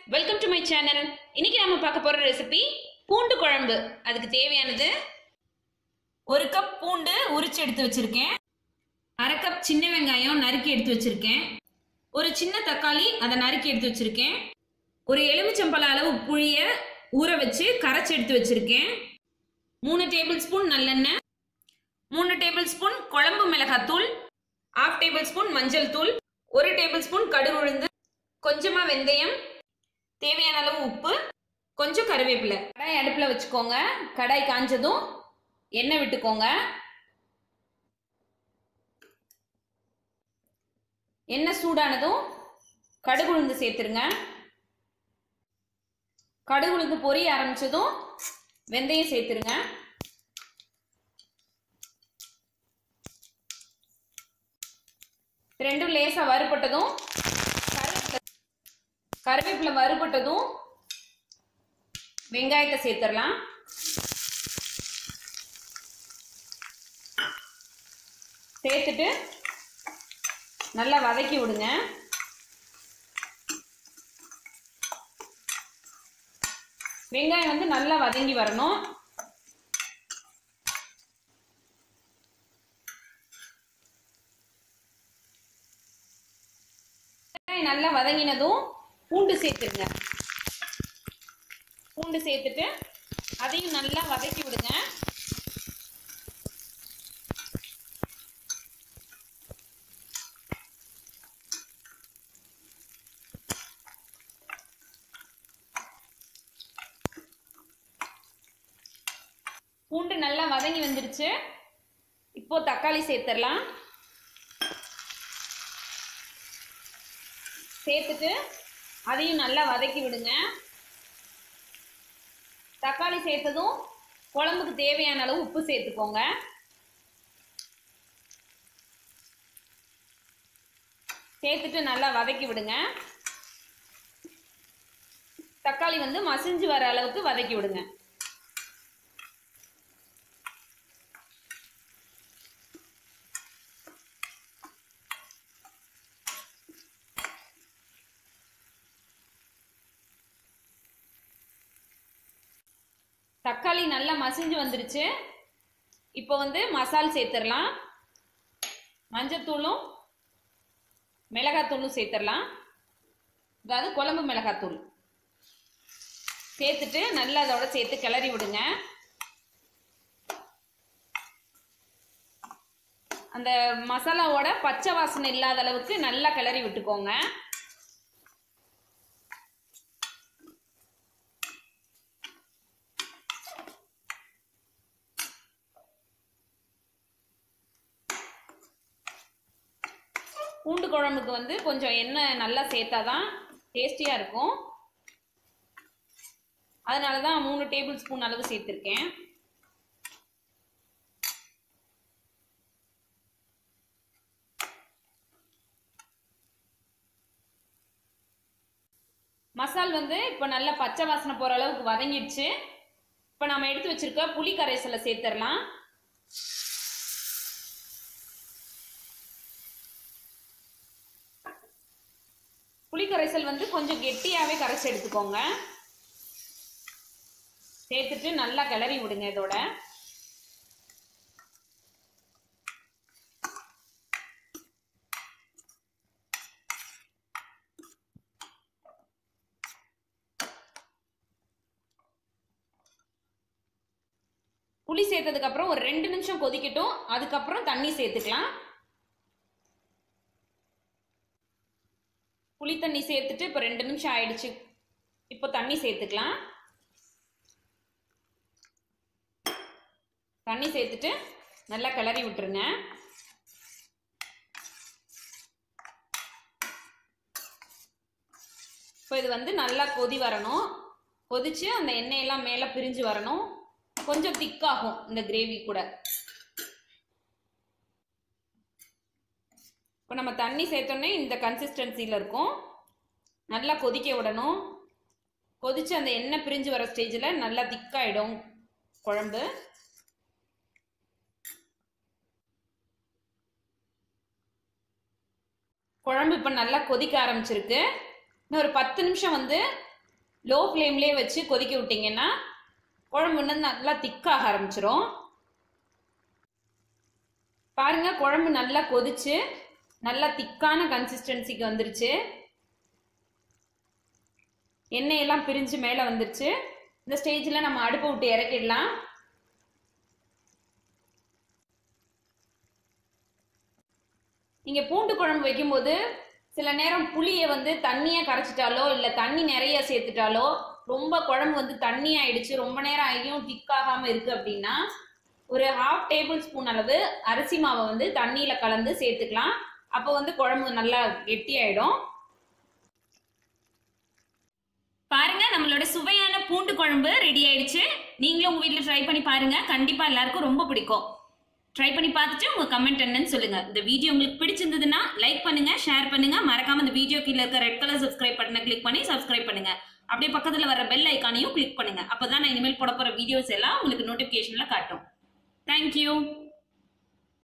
welcome to my channel இன்னைக்கு நாம பார்க்க போற ரெசிபி பூண்டு குழம்பு அதுக்கு தேவையானது ஒரு கப் பூண்டு உரிச்சு எடுத்து வச்சிருக்கேன் அரை கப் சின்ன வெங்காயம் நறுக்கி எடுத்து வச்சிருக்கேன் ஒரு சின்ன தக்காளி அதை நறுக்கி எடுத்து வச்சிருக்கேன் ஒரு எலுமிச்சம்பழ அளவு புளிய ஊற வச்சு கரைச்சி எடுத்து வச்சிருக்கேன் மூணு டேபிள் ஸ்பூன் நல்லெண்ணெய் மூணு டேபிள் ஸ்பூன் குழம்பு மிளகாத்தூள் ஹாஃப் டேபிள் ஸ்பூன் மஞ்சள் தூள் ஒரு டேபிள் ஸ்பூன் கடுகு உளுந்து கொஞ்சமா வெந்தயம் தேவையான அளவு உப்பு கொஞ்சம் கருவேப்பிலை கடாய் அடுப்பில் வச்சுக்கோங்க கடாய் காஞ்சதும் எண்ணெய் விட்டுக்கோங்க எண்ணெய் சூடானதும் கடுகு உளுந்து சேர்த்துருங்க கடுகு உளுந்து பொரிய ஆரம்பிச்சதும் வெந்தயம் சேர்த்துருங்க ரெண்டும் லேசாக வறுபட்டதும் கருவேப்பிலை கருவேப்பிலை வறுபட்டதும் வெங்காயத்தை சேர்த்துடலாம் சேர்த்துட்டு நல்லா வதக்கி விடுங்க வெங்காயம் வந்து நல்லா வதங்கி வரணும் வெங்காயம் நல்லா வதங்கினதும் பூண்டு சேர்த்துருங்க பூண்டு சேர்த்துட்டு அதையும் நல்லா வதக்கி விடுங்க பூண்டு நல்லா வதங்கி வந்துருச்சு இப்போ தக்காளி சேர்த்துடலாம் சேர்த்துட்டு அதையும் நல்லா வதக்கி விடுங்க தக்காளி சேர்த்ததும் குழம்புக்கு தேவையான அளவு உப்பு சேர்த்துக்கோங்க சேர்த்துட்டு நல்லா வதக்கி விடுங்க தக்காளி வந்து மசிஞ்சு வர அளவுக்கு வதக்கி விடுங்க தக்காளி நல்லா மசிஞ்சு வந்துருச்சு இப்போ வந்து மசால் சேர்த்துடலாம் மஞ்சத்தூளும் மிளகாத்தூளும் சேர்த்துடலாம் அதாவது குழம்பு மிளகாத்தூள் சேர்த்துட்டு நல்லா அதோட சேர்த்து கிளறி விடுங்க அந்த மசாலாவோட பச்சை வாசனை இல்லாத அளவுக்கு நல்லா கிளறி விட்டுக்கோங்க பூண்டு குழம்புக்கு வந்து கொஞ்சம் எண்ணெய் நல்லா சேர்த்தா தான் டேஸ்டியாக இருக்கும் அதனால தான் மூணு டேபிள் ஸ்பூன் அளவு சேர்த்துருக்கேன் மசால் வந்து இப்போ நல்லா பச்சை வாசனை போகிற அளவுக்கு வதங்கிடுச்சு இப்போ நம்ம எடுத்து வச்சிருக்க புளி கரைசலை சேர்த்துடலாம் புளி கரைசல் வந்து கொஞ்சம் கெட்டியாகவே கரைச்சி எடுத்துக்கோங்க சேர்த்துட்டு நல்லா கிளறி விடுங்க இதோட புளி சேர்த்ததுக்கு அப்புறம் ஒரு ரெண்டு நிமிஷம் கொதிக்கட்டும் அதுக்கப்புறம் தண்ணி சேர்த்துக்கலாம் புளி தண்ணி சேர்த்துட்டு இப்போ ரெண்டு நிமிஷம் ஆயிடுச்சு இப்போ தண்ணி சேர்த்துக்கலாம் தண்ணி சேர்த்துட்டு நல்லா கிளறி விட்டுருங்க இப்போ இது வந்து நல்லா கொதி வரணும் கொதிச்சு அந்த எண்ணெயெல்லாம் மேலே பிரிஞ்சு வரணும் கொஞ்சம் திக்காகும் இந்த கிரேவி கூட இப்போ நம்ம தண்ணி சேர்த்தோன்னே இந்த கன்சிஸ்டன்சியில் இருக்கும் நல்லா கொதிக்க விடணும் கொதித்து அந்த எண்ணெய் பிரிஞ்சு வர ஸ்டேஜில் நல்லா திக்காயிடும் குழம்பு குழம்பு இப்போ நல்லா கொதிக்க ஆரம்பிச்சிருக்கு இன்னும் ஒரு பத்து நிமிஷம் வந்து லோ ஃப்ளேம்லேயே வச்சு கொதிக்க விட்டீங்கன்னா குழம்பு வந்து நல்லா திக்காக ஆரம்பிச்சிரும் பாருங்க குழம்பு நல்லா கொதிச்சு நல்லா திக்கான கன்சிஸ்டன்சிக்கு வந்துருச்சு எண்ணெயெல்லாம் பிரிஞ்சு மேலே வந்துருச்சு இந்த ஸ்டேஜில் நம்ம அடுப்பை விட்டு இறக்கிடலாம் நீங்கள் பூண்டு குழம்பு வைக்கும்போது சில நேரம் புளியை வந்து தண்ணியாக கரைச்சிட்டாலோ இல்லை தண்ணி நிறைய சேர்த்துட்டாலோ ரொம்ப குழம்பு வந்து தண்ணி ஆயிடுச்சு ரொம்ப நேரம் ஆகியும் திக்காகாமல் இருக்குது அப்படின்னா ஒரு ஹாஃப் டேபிள் ஸ்பூன் அளவு அரிசி மாவை வந்து தண்ணியில் கலந்து சேர்த்துக்கலாம் அப்போ வந்து குழம்பு நல்லா கெட்டியாயிடும் பாருங்க நம்மளோட சுவையான பூண்டு குழம்பு ரெடி ஆயிடுச்சு நீங்களும் உங்க வீட்டில் ட்ரை பண்ணி பாருங்க கண்டிப்பா எல்லாருக்கும் ரொம்ப பிடிக்கும் ட்ரை பண்ணி பார்த்துட்டு உங்க கமெண்ட் என்னன்னு சொல்லுங்க இந்த வீடியோ உங்களுக்கு பிடிச்சிருந்ததுன்னா லைக் பண்ணுங்க ஷேர் பண்ணுங்க மறக்காம இந்த வீடியோ கீழே இருக்க ரெட் கலர் சப்ஸ்கிரைப் பட்டனை கிளிக் பண்ணி சப்ஸ்கிரைப் பண்ணுங்க அப்படியே பக்கத்துல வர பெல் ஐக்கானையும் கிளிக் பண்ணுங்க அப்பதான் நான் இனிமேல் போட போற வீடியோஸ் எல்லாம் உங்களுக்கு நோட்டிபிகேஷன்ல காட்டும் தேங்க்யூ